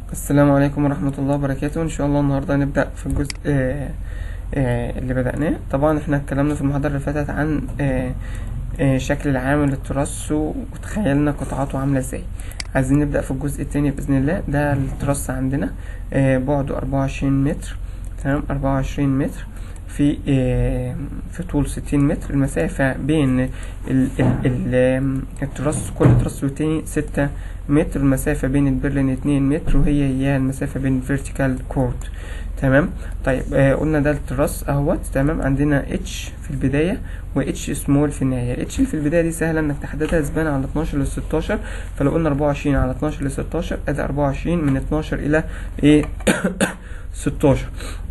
السلام عليكم ورحمة الله وبركاته إن شاء الله النهاردة هنبدأ في الجزء آه، آه، اللي بدأناه طبعا احنا اتكلمنا في المحاضرة اللي فاتت عن آه، آه، شكل العام للتراس وتخيلنا قطعاته عاملة ازاي عايزين نبدأ في الجزء التاني بإذن الله ده التراس عندنا آه، بعده أربعة وعشرين متر تمام أربعة وعشرين متر في آه، في طول ستين متر المسافة بين ال ال ال التراس كل تراس والتاني ستة متر المسافة بين البرلين اتنين متر وهي هي المسافة بين الفيرتيكال كورد تمام طيب آه قلنا ده التراس اهوت تمام عندنا اتش في البداية و اتش سمول في النهاية الاتش اللي في البداية دي سهلة انك تحددها سبان على 12 ل 16 فلو قلنا 24 على 12 ل 16 ادي 24 من 12 الى ايه 16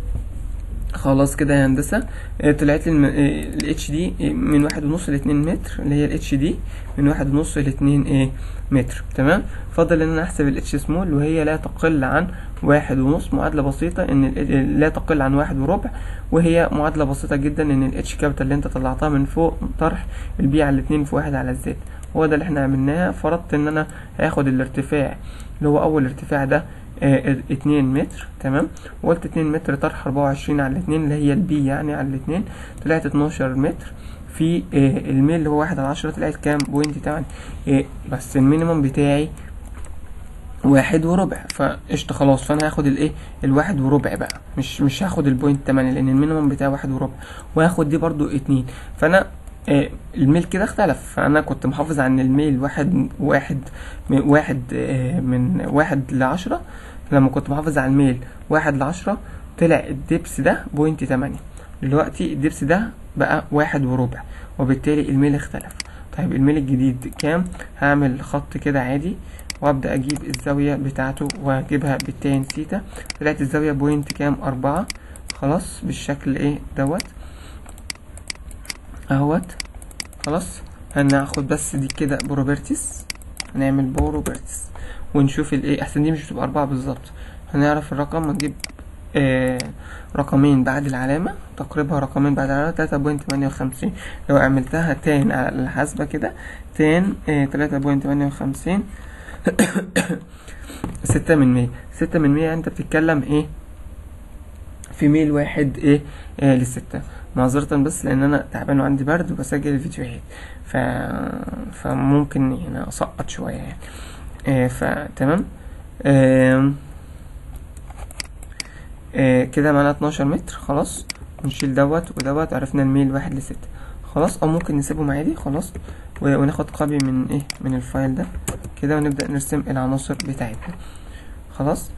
خلاص كده يا هندسة آه، طلعت لي الاتش دي من واحد ونص لاتنين متر اللي هي الاتش دي من واحد ونص لاتنين ايه متر تمام فاضل ان انا احسب الاتش سمول وهي لا تقل عن واحد ونص معادلة بسيطة ان ال- لا تقل عن واحد وربع وهي معادلة بسيطة جدا ان الاتش كابيتال اللي انت طلعتها من فوق طرح البي على الاتنين في واحد على الزد هو ده اللي احنا عملناه فرضت ان انا هاخد الارتفاع اللي هو اول ارتفاع ده آه، اتنين متر تمام وقلت اتنين متر طرح اربعة وعشرين على الاتنين اللي هي البي يعني على الاتنين طلعت اتناشر متر في آه، الميل اللي هو واحد على عشرة طلعت كام بوينت تمانية آه، بس المينيمم بتاعي واحد وربع فقشطة خلاص فانا هاخد الايه الواحد وربع بقى مش مش هاخد البوينت تمانية لان المينيمم بتاعي واحد وربع وهاخد دي برضو اتنين فانا آه، الميل كده اختلف فانا كنت محافظ عن الميل واحد واحد من واحد آه، من واحد لعشرة لما كنت محافظ على الميل واحد لعشرة طلع الدبس ده بوينت تمانية دلوقتي الدبس ده بقى واحد وربع وبالتالي الميل اختلف طيب الميل الجديد كام هعمل خط كده عادي وابدا اجيب الزاويه بتاعته واجيبها بالتان سيتا طلعت الزاويه بوينت كام أربعة خلاص بالشكل ايه دوت اهوت خلاص هناخد بس دي كده بروبرتيز هنعمل بروبرتيز ونشوف الايه احسن دي مش بتبقى أربعة بالظبط هنعرف الرقم ونجيب آه رقمين بعد العلامة تقريبها رقمين بعد العلامة تلاتة بوينت تمانية وخمسين لو عملتها تان على الحاسبة كده تان تلاتة بوينت تمانية وخمسين ستة من مية ستة من مية انت بتتكلم ايه في ميل واحد ايه, إيه لستة معذرة بس لان انا تعبان وعندي برد وبسجل الفيديوهات ف... فممكن يعني اسقط شوية يعني إيه فتمام إيه إيه كده معانا 12 متر خلاص ونشيل دوت ودوت عرفنا الميل واحد لستة خلاص او ممكن نسيبهم عادي خلاص و- وناخد كوبي من ايه من الفايل ده كده ونبدأ نرسم العناصر بتاعتنا خلاص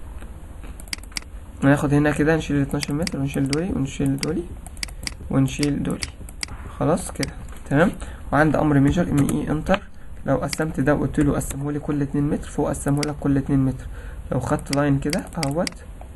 وناخد هنا كده نشيل ال 12 متر ونشيل دولي ونشيل دولي ونشيل دولي خلاص كده تمام وعند امر ميجر ام اي انتر لو قسمت ده وقلت له قسمه لي كل 2 متر فوق قسمه لك كل 2 متر لو خدت لاين كده اهوت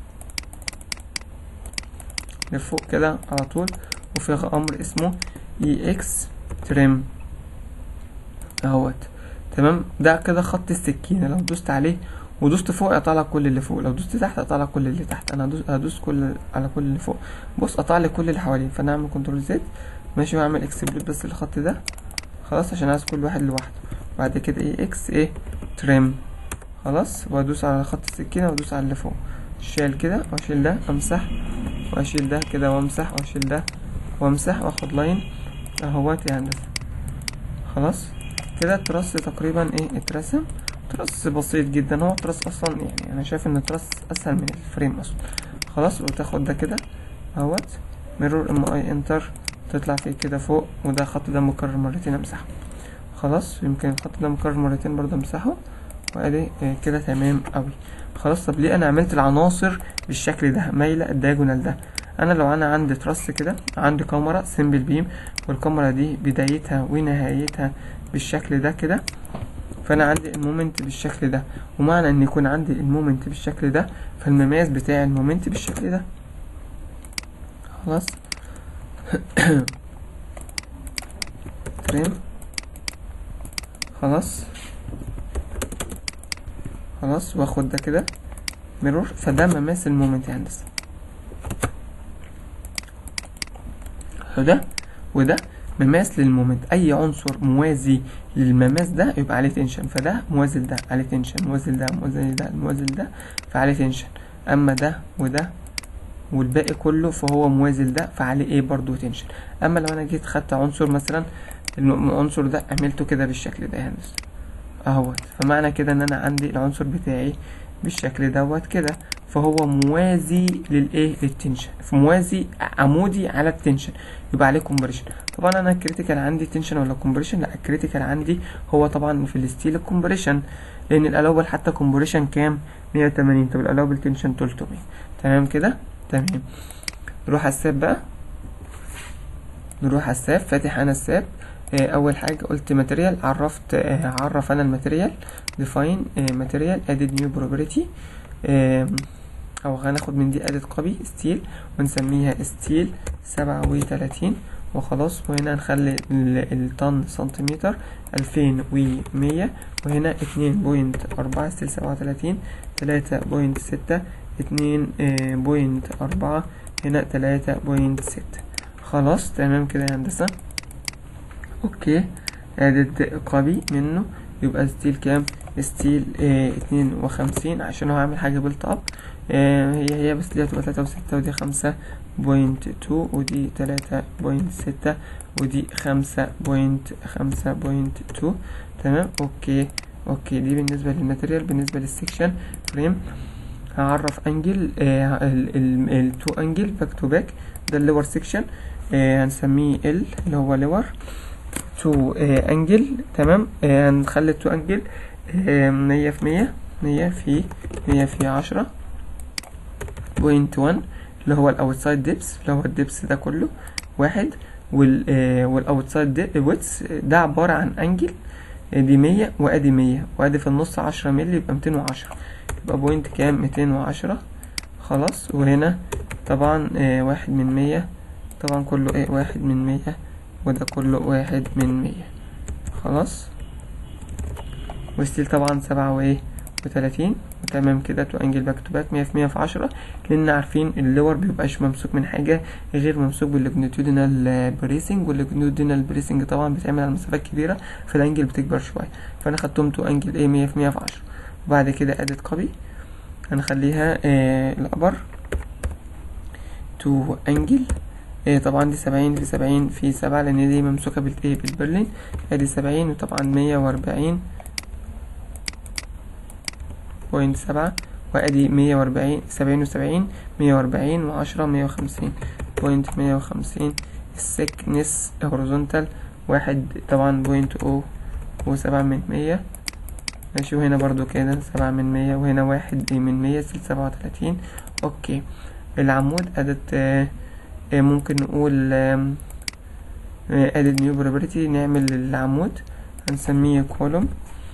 لفوق كده على طول وفي امر اسمه اي اكس تريم اهوت تمام ده كده خط السكينه لو دوست عليه ودوست فوق يقطع لك كل اللي فوق لو دوست تحت يقطع لك كل اللي تحت انا هدوس, هدوس كل على كل اللي فوق بص قطع لي كل اللي حواليه فانا اعمل كنترول زد ماشي واعمل اكسبلود بس الخط ده خلاص عشان عايز كل واحد لوحده بعد كده ايه اكس ايه تريم خلاص وادوس على خط السكينه وادوس على اللي فوق شيل كده واشيل ده امسح واشيل ده كده وامسح واشيل ده وامسح واخد لاين اهوت يا هندسه خلاص كده التراس تقريبا ايه اترسم تراس بسيط جدا هو تراس اصلا يعني انا شايف ان التراس اسهل من الفريم اصلا خلاص وتاخد ده كده اهوت ميرور ام اي انتر تطلع فيه كده فوق وده الخط ده مكرر مرتين امسحه خلاص يمكن الخط ده مكرر مرتين برضه امسحه وادي إيه كده تمام قوي خلاص طب ليه انا عملت العناصر بالشكل ده مايله الدايجونال ده انا لو انا عندي تراس كده عندي كاميرا سيمبل بيم والكاميرا دي بدايتها ونهايتها بالشكل ده كده فانا عندي المومنت بالشكل ده ومعنى ان يكون عندي المومنت بالشكل ده فالمماس بتاع المومنت بالشكل ده خلاص تريم خلاص خلاص واخد ده كده ميرور فده مماس المومنت يا هندسه وده وده مماس للمومنت اي عنصر موازي للمماس ده يبقى عليه تنشن فده موازي لده عليه تنشن موازي لده موازي لده موازي لده فعليه تنشن اما ده وده والباقي كله فهو موازي لده فعليه ايه برضو تنشن اما لو انا جيت خدت عنصر مثلا الم- العنصر ده عملته كده بالشكل ده يا هندسه اهوت فمعنى كده ان انا عندي العنصر بتاعي بالشكل دوت كده فهو موازي للايه للتنشن موازي عمودي على التنشن يبقى عليه كومبريشن طبعا انا الكريتيكال عندي تنشن ولا كومبريشن لا الكريتيكال عندي هو طبعا في الستيل الكومبريشن لان الالاوبل حتى كومبريشن كام 180 طب الالاوبل تنشن 300 تمام كده تمام نروح على الساب بقى نروح على الساب فاتح انا الساب آه، اول حاجه قلت ماتيريال عرفت آه، عرف انا الماتيريال ديفاين ماتيريال ادد نيو بروبرتي او هناخد من دي ادد كوبي ستيل ونسميها ستيل سبعة وتلاتين وخلاص وهنا هنخلي ال- الطن سنتيمتر ألفين ومية وهنا اتنين بوينت أربعة ستيل سبعة وتلاتين تلاتة بوينت ستة اتنين آه، بوينت أربعة هنا تلاتة بوينت ستة خلاص تمام كده يا هندسة اوكي ادد كوبي منه يبقى ستيل كام ستيل اه اتنين وخمسين عشان هو عامل حاجة بيلت اب اه هي هي بس دي هتبقى تلاتة وستة ودي خمسة بوينت تو ودي تلاتة بوينت ستة ودي خمسة بوينت خمسة بوينت تو تمام اوكي اوكي دي بالنسبة للماتيريال بالنسبة للسكشن فريم هعرف انجل التو انجل باك تو باك ده اللور سيكشن هنسميه ال اللي هو لور تو انجل تمام آه، هنخلي التو انجل مية في مية مية في مية في عشرة بوينت وان اللي هو الاوتسايد ديبس اللي هو الديبس ده كله واحد وال والاوتسايد ويتس ده عبارة عن انجل آه، دي مية وادي مية وادي في النص عشرة مللي يبقى ميتين وعشرة يبقى بوينت كام ميتين وعشرة خلاص وهنا طبعا آه، واحد من مية طبعا كله ايه واحد من مية وده كله واحد من مية خلاص وستيل طبعا سبعة وايه وتلاتين وتمام كده تو انجل باك تو باك مية في مية في عشرة لان عارفين اللور بيبقاش ممسوك من حاجة غير ممسوك باللونجيتودينال بريسنج واللونجيتودينال بريسنج طبعا بيتعمل على مسافات كبيرة فالانجل بتكبر شوية فانا خدتهم تو انجل ايه مية في مية في عشرة وبعد كده ادت كوبي هنخليها آه الابر تو انجل إيه طبعا دي سبعين في سبعين في سبعة لأن دي ممسوكة بالإيه بالبرلين ادي سبعين وطبعا مية وأربعين بوينت سبعة وادي مية وأربعين سبعين وسبعين مية وأربعين وعشرة مية وخمسين بوينت مية وخمسين السكنس هوريزونتال واحد طبعا بوينت او وسبعة من مية ماشي وهنا برضو كده سبعة من مية وهنا واحد من مية ستة سبعة وتلاتين اوكي العمود ادت آه آه، ممكن نقول ادد نيو بروبرتي نعمل العمود هنسميه كولوم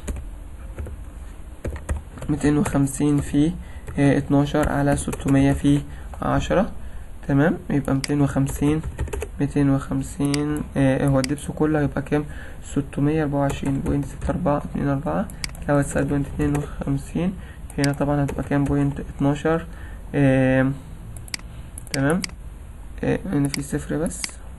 ميتين وخمسين في اتناشر على ستمية في عشرة تمام يبقى ميتين وخمسين ميتين وخمسين هو الدبس كله هيبقى كام ستمية أربعة وعشرين بوينت ستة أربعة اتنين أربعة كاوت سايد بوينت اتنين وخمسين هنا طبعا هتبقى كام بوينت اتناشر آه، تمام آه، هنا في صفر بس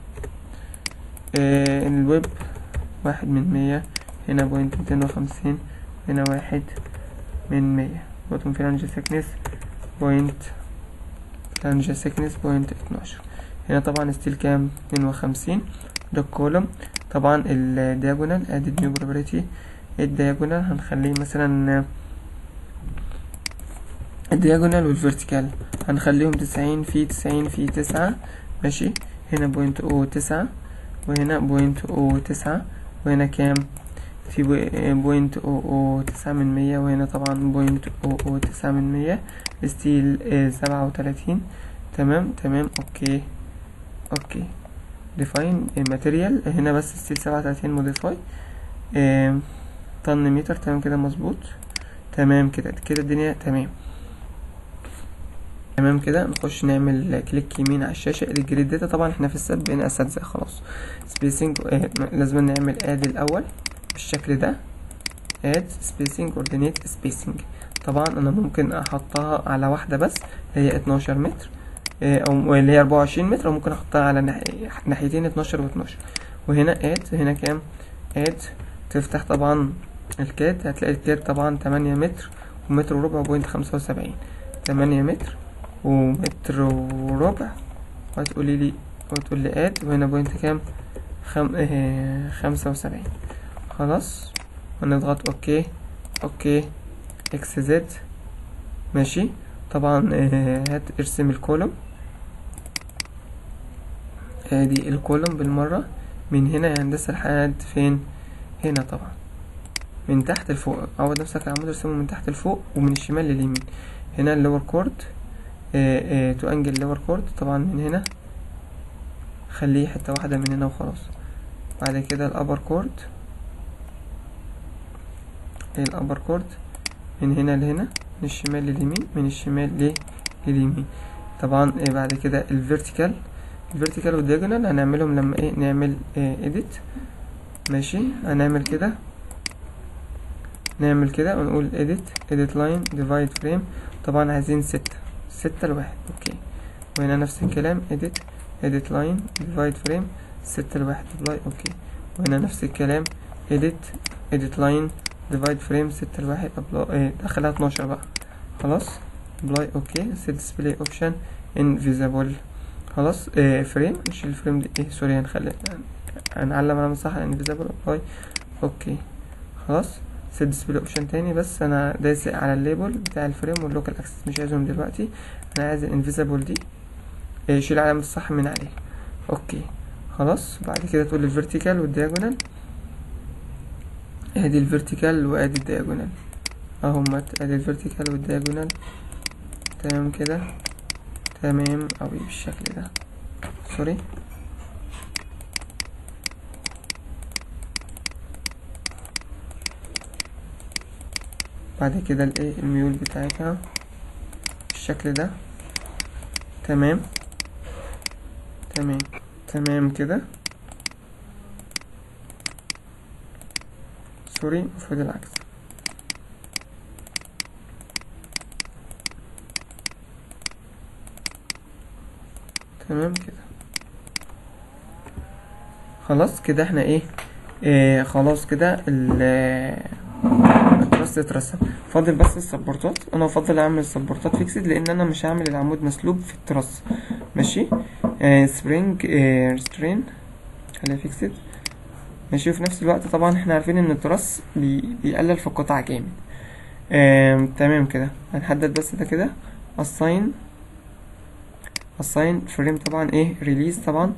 آه، الويب واحد من مية هنا بوينت ميتين وخمسين هنا واحد من مية بوتوم فلانج سيكنس بوينت فلانج سيكنس بوينت اتناشر هنا طبعا ستيل كام اتنين وخمسين ده الكولوم طبعا الدياجونال ادي نيو بروبرتي الدياجونال هنخليه مثلا الدياجونال والفيرتيكال هنخليهم تسعين في تسعين في تسعة ماشي هنا بوينت او تسعة وهنا بوينت او تسعة وهنا كام في بوينت او او تسعة من مية وهنا طبعا بوينت او او تسعة من مية ستيل سبعة وتلاتين تمام تمام اوكي اوكي ديفاين ماتيريال هنا بس ستيل سبعة وتلاتين موديفاي طن متر تمام كده مظبوط تمام كده كده الدنيا تمام تمام كده نخش نعمل كليك يمين على الشاشة الجريد داتا طبعا احنا في السب بقينا اساتذة خلاص سبيسنج اه لازم نعمل اد الاول بالشكل ده اد سبيسنج اوردينيت سبيسنج طبعا انا ممكن احطها على واحدة بس هي 12 متر اه او اللي هي 24 متر وممكن احطها على ناحيتين 12 و12 وهنا اد هنا كام اد تفتح طبعا الكاد هتلاقي الكاد طبعا تمانية متر ومتر وربع بوينت خمسة وسبعين تمانية متر ومتر وربع وهتقولي لي وتقول لي اد وهنا بوينت كام خم... اه خمسة وسبعين خلاص ونضغط اوكي اوكي اكس زد ماشي طبعا اه هات ارسم الكولوم ادي الكولوم بالمرة من هنا يا هندسة لحد فين هنا طبعا من تحت لفوق عود نفسك العمود ارسمه من تحت لفوق ومن الشمال لليمين هنا اللور كورد تو انجل اللور كورد طبعا من هنا خليه حتة واحدة من هنا وخلاص بعد كده الابر كورد الابر كورد من هنا لهنا من الشمال لليمين من الشمال لليمين طبعا إيه بعد كده الفيرتيكال الفيرتيكال والدياجونال هنعملهم لما ايه نعمل إيه اديت ماشي هنعمل كده نعمل كده ونقول edit edit line divide frame طبعا عايزين ستة ستة لواحد اوكي وهنا نفس الكلام edit edit line divide frame ستة لواحد apply اوكي وهنا نفس الكلام edit edit line divide frame ستة لواحد apply ايه دخلها اتناشر بقى خلاص apply اوكي set display option invisible خلاص إيه فريم نشيل الفريم دي ايه سوري هنخلي هنعلم علامة صح invisible apply اوكي خلاص سيت ديسبلاي اوبشن تاني بس انا دايس على الليبل بتاع الفريم واللوكال اكسس مش عايزهم دلوقتي انا عايز الانفيزابل دي يشيل علامة الصح من عليه اوكي خلاص بعد كده تقول الفيرتيكال والدياجونال ادي الفيرتيكال وادي الدياجونال اهمت ادي الفيرتيكال والدياجونال تمام كده تمام اوي بالشكل ده سوري بعد كده الايه الميول بتاعتها بالشكل ده تمام تمام تمام كده سوري المفروض العكس تمام كده خلاص كده احنا ايه, إيه خلاص كده التراست اترسم فاضل بس السبورتات انا افضل اعمل سبورتات فيكسد لان انا مش هعمل العمود مسلوب في التراس ماشي آه سبرينج آه سترين خليها فيكسد ماشي وفي نفس الوقت طبعا احنا عارفين ان التراس بي بيقلل في القطع جامد آه تمام كده هنحدد بس ده كده assign assign فريم طبعا ايه ريليز طبعا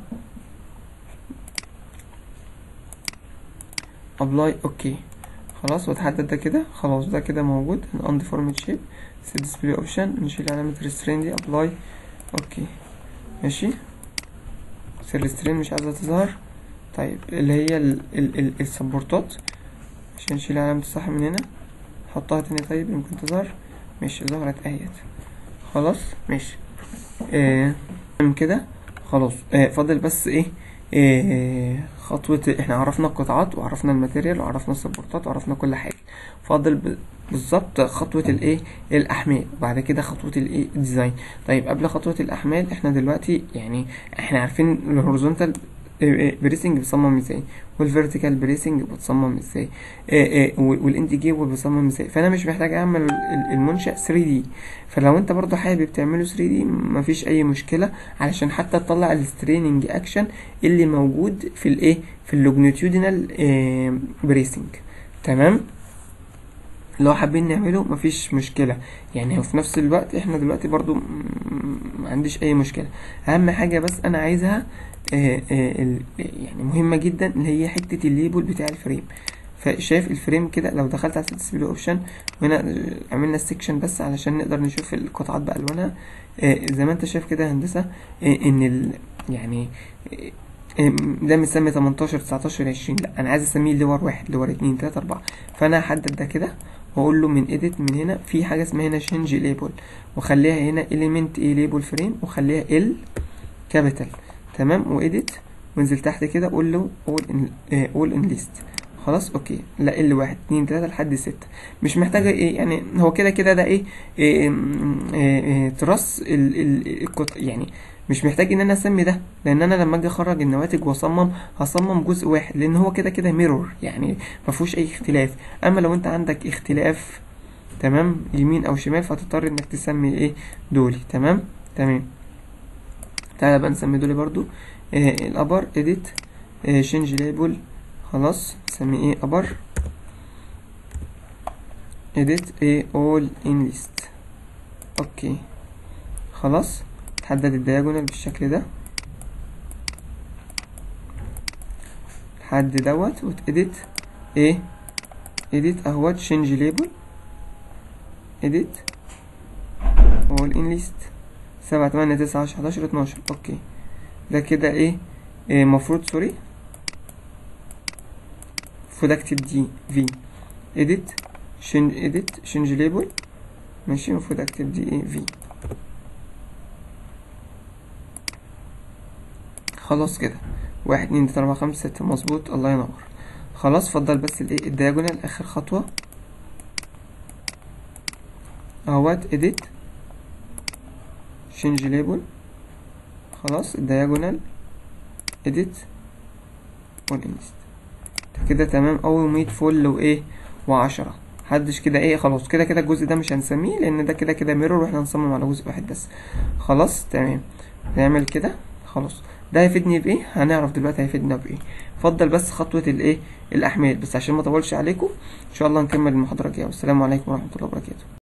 apply اوكي خلاص وتحدد ده كده خلاص ده كده موجود undeformed shape set display option نشيل علامة restrain دي apply اوكي ماشي restrain مش عايزة تظهر طيب اللي هي ال ال ال السبورتات عشان نشيل علامة الصح من هنا حطها تاني طيب يمكن تظهر ماشي ظهرت اهيت خلاص ماشي آه كده خلاص آه فاضل بس ايه إيه خطوة احنا عرفنا القطعات وعرفنا الماتيريال وعرفنا السبورتات وعرفنا كل حاجة فاضل بالظبط خطوة الايه الاحمال وبعد كده خطوة الايه الديزاين طيب قبل خطوة الاحمال احنا دلوقتي يعني احنا عارفين الهوريزونتال بريسنج بتصمم ازاي والفيرتيكال بريسنج بتصمم ازاي والاند جيبل بتصمم ازاي فانا مش محتاج اعمل المنشأ 3 دي فلو انت برضو حابب تعمله 3 دي مفيش اي مشكله علشان حتى تطلع الستريننج اكشن اللي موجود في الايه في اللوجنيتيودينال بريسنج تمام لو حابين نعمله مفيش مشكله يعني في نفس الوقت احنا دلوقتي برضو ما عنديش اي مشكله اهم حاجه بس انا عايزها آآ آآ يعني مهمه جدا اللي هي حته الليبل بتاع الفريم فشايف الفريم كده لو دخلت على ديسبلاي اوبشن وهنا عملنا السكشن بس علشان نقدر نشوف القطعات بالوانها زي ما انت شايف كده هندسه ان ال يعني ده متسمي 18 19 20 لا انا عايز اسميه لور واحد لور اتنين تلاته اربعه فانا هحدد ده كده واقول له من edit من هنا في حاجه اسمها هنا change label واخليها هنا element a label frame وخليها ال capital تمام واديت وانزل تحت كده قول له all in, all in list خلاص اوكي لا ال واحد اتنين تلاته لحد ستة مش محتاجة ايه يعني هو كده كده ده ايه, إيه, إيه, إيه تراس ال ال يعني مش محتاج ان انا اسمي ده لان انا لما اجي اخرج النواتج واصمم هصمم جزء واحد لان هو كده كده ميرور يعني ما فيهوش اي اختلاف اما لو انت عندك اختلاف تمام يمين او شمال فهتضطر انك تسمي ايه دولي تمام تمام تعالى بقى نسمي دولي برضو آه الابر اديت آه شنج ليبل خلاص نسمي ايه ابر edit ايه all in list اوكي خلاص تحدد الدياجونال بالشكل ده لحد دوت وتedit ايه edit اهوت change label edit all in list سبعة تمانية تسعة عشرة حداشر اتناشر اوكي ده كده ايه إيه مفروض سوري المفروض اكتب دي في edit change edit change label ماشي المفروض اكتب دي ايه في خلاص كده واحد اتنين تلاتة أربعة خمسة ستة مظبوط الله ينور خلاص فضل بس الايه الدياجونال اخر خطوة اهوت edit change label خلاص الدياجونال edit والانست كده تمام اول ميت فل وايه وعشرة محدش كده ايه خلاص كده كده الجزء ده مش هنسميه لان ده كده كده ميرور واحنا هنصمم على جزء واحد بس خلاص تمام نعمل كده خلاص ده هيفيدني بايه هنعرف دلوقتي هيفيدنا بايه فضل بس خطوة الايه الاحمال بس عشان ما اطولش عليكم ان شاء الله نكمل المحاضرة الجاية والسلام عليكم ورحمة الله وبركاته